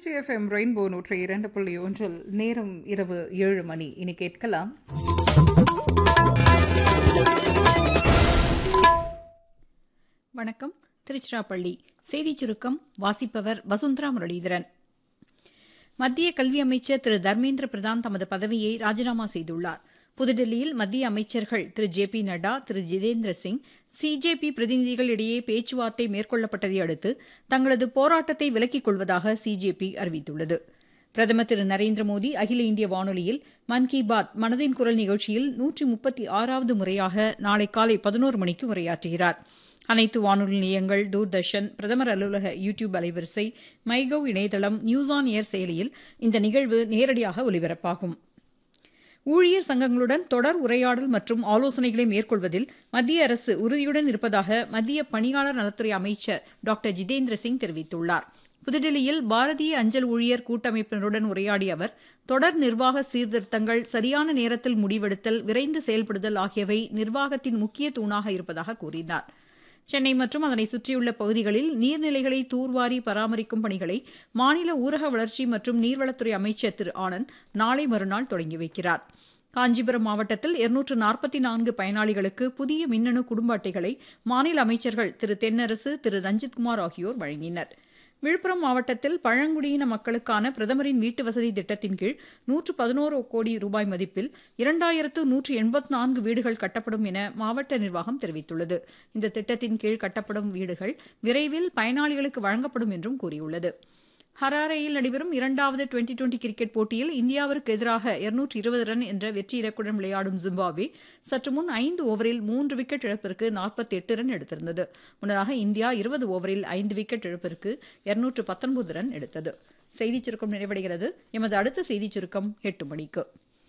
Trichy FM rainbow நூற்றி இரண்டு புள்ளி ஒன்றில் நேரம் இரவு ஏழு மணி இனி கேட்கலாம் வணக்கம் திருச்சிராப்பள்ளி செய்திச் சுருக்கம் வாசிப்பவர் வசுந்தரா முரளிதரன் மத்திய கல்வி அமைச்சர் திரு தர்மேந்திர பிரதான் தமது பதவியை ராஜினாமா செய்துள்ளார் புதுடில்லியில் மத்திய அமைச்சர்கள் திரு ஜே பி நட்டா திரு ஜிதேந்திர சிங் சிஜேபி பிரதிநிதிகள் இடையே பேச்சுவார்த்தை மேற்கொள்ளப்பட்டதை அடுத்து தங்களது போராட்டத்தை விலக்கிக் கொள்வதாக சிஜேபி அறிவித்துள்ளது பிரதமர் திரு நரேந்திர மோடி அகில இந்திய வானொலியில் மன் கி பாத் மனதின் குரல் நிகழ்ச்சியில் நூற்றி முப்பத்தி ஆறாவது முறையாக நாளை காலை பதினோரு மணிக்கு உரையாற்றுகிறார் அனைத்து வானொலி நிலையங்கள் தூர்தர்ஷன் பிரதமர் அலுவலக யூ டியூப் அலைவரிசை மைகவ் இணையதளம் நியூஸ் ஆன் ஏர் செயலியில் இந்த நிகழ்வு நேரடியாக ஒலிபரப்பாகும் ஊழியர் சங்கங்களுடன் தொடர் உரையாடல் மற்றும் ஆலோசனைகளை மேற்கொள்வதில் மத்திய அரசு உறுதியுடன் இருப்பதாக மத்திய பணியாளர் நலத்துறை அமைச்சர் டாக்டர் ஜிதேந்திர சிங் தெரிவித்துள்ளார் புதுடில்லியில் பாரதிய அஞ்சல் ஊழியர் கூட்டமைப்பினருடன் உரையாடிய அவர் தொடர் நிர்வாக சீர்திருத்தங்கள் சரியான நேரத்தில் முடிவெடுத்தல் விரைந்து செயல்படுதல் ஆகியவை நிர்வாகத்தின் முக்கிய தூணாக இருப்பதாக கூறினார் சென்னை மற்றும் அதனை சுற்றியுள்ள பகுதிகளில் நீர்நிலைகளை தூர்வாரி பராமரிக்கும் பணிகளை மாநில ஊரக வளர்ச்சி மற்றும் நீர்வளத்துறை அமைச்சர் திரு ஆனந்த் நாளை மறுநாள் தொடங்கி வைக்கிறார் காஞ்சிபுரம் மாவட்டத்தில் இருநூற்று நாற்பத்தி நான்கு பயனாளிகளுக்கு புதிய மின்னணு குடும்ப அட்டைகளை மாநில அமைச்சர்கள் திரு தென்னரசு திரு ரஞ்சித்குமார் ஆகியோர் வழங்கினர் விழுப்புரம் மாவட்டத்தில் பழங்குடியின மக்களுக்கான பிரதமரின் வீட்டு வசதி திட்டத்தின் கீழ் நூற்று பதினோரு கோடி ரூபாய் மதிப்பில் இரண்டாயிரத்து நூற்று எண்பத்தி நான்கு வீடுகள் கட்டப்படும் என மாவட்ட நிர்வாகம் தெரிவித்துள்ளது இந்த திட்டத்தின் கீழ் கட்டப்படும் வீடுகள் விரைவில் பயனாளிகளுக்கு வழங்கப்படும் என்றும் கூறியுள்ளது ஹராரேயில் நடைபெறும் இரண்டாவது டுவெண்டி டுவெண்டி கிரிக்கெட் போட்டியில் இந்தியாவிற்கு எதிராக இருநூற்று இருபது ரன் என்ற வெற்றி இலக்குடன் விளையாடும் ஜிம்பாப்வே சற்று முன் ஐந்து ஓவரில் மூன்று விக்கெட் இழப்பிற்கு நாற்பத்தி எட்டு ரன் எடுத்திருந்தது முன்னதாக இந்தியா இருபது ஓவரில் ஐந்து விக்கெட் இழப்பிற்கு இருநூற்று பத்தொன்பது ரன் எடுத்தது செய்திச் சுருக்கம் நிறைவடைகிறது எமது அடுத்த செய்திச் சுருக்கம் எட்டு மணிக்கு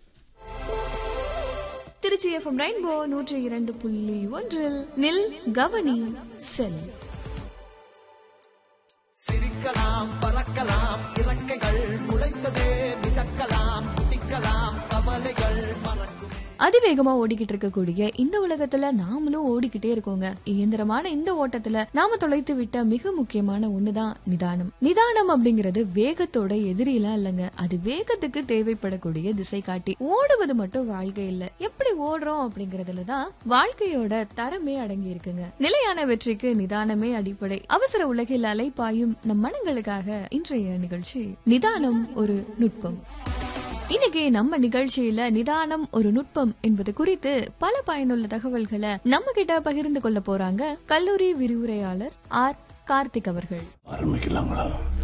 திருச்சி எஃப்எம் ரெயின்போ நூற்றி இரண்டு புள்ளி ஒன்றில் நில் கவனி செல் சிரிக்கலாம் பறக்கலாம் இறக்கைகள் முளைத்ததே மிதக்கலாம் குதிக்கலாம் கவலைகள் மறக்கும் அதிவேகமா ஓடிக்கிட்டு இருக்கக்கூடிய இந்த உலகத்துல நாமளும் ஓடிக்கிட்டே இருக்கோங்க இயந்திரமான இந்த ஓட்டத்துல நாம தொலைத்து விட்ட மிக முக்கியமான ஒண்ணுதான் நிதானம் நிதானம் அப்படிங்கிறது வேகத்தோட எதிரிலாம் இல்லைங்க அது வேகத்துக்கு தேவைப்படக்கூடிய திசை காட்டி ஓடுவது மட்டும் வாழ்க்கை இல்ல எப்படி ஓடுறோம் அப்படிங்கறதுல தான் வாழ்க்கையோட தரமே அடங்கி இருக்குங்க நிலையான வெற்றிக்கு நிதானமே அடிப்படை அவசர உலகில் அலைப்பாயும் நம் மனங்களுக்காக இன்றைய நிகழ்ச்சி நிதானம் ஒரு நுட்பம் இன்னைக்கு நம்ம நிகழ்ச்சியில நிதானம் ஒரு நுட்பம் என்பது குறித்து பல பயனுள்ள தகவல்களை நம்ம கிட்ட பகிர்ந்து கொள்ள போறாங்க கல்லூரி விரிவுரையாளர் ஆர் கார்த்திக் அவர்கள் ஆரம்பிக்கலாங்களா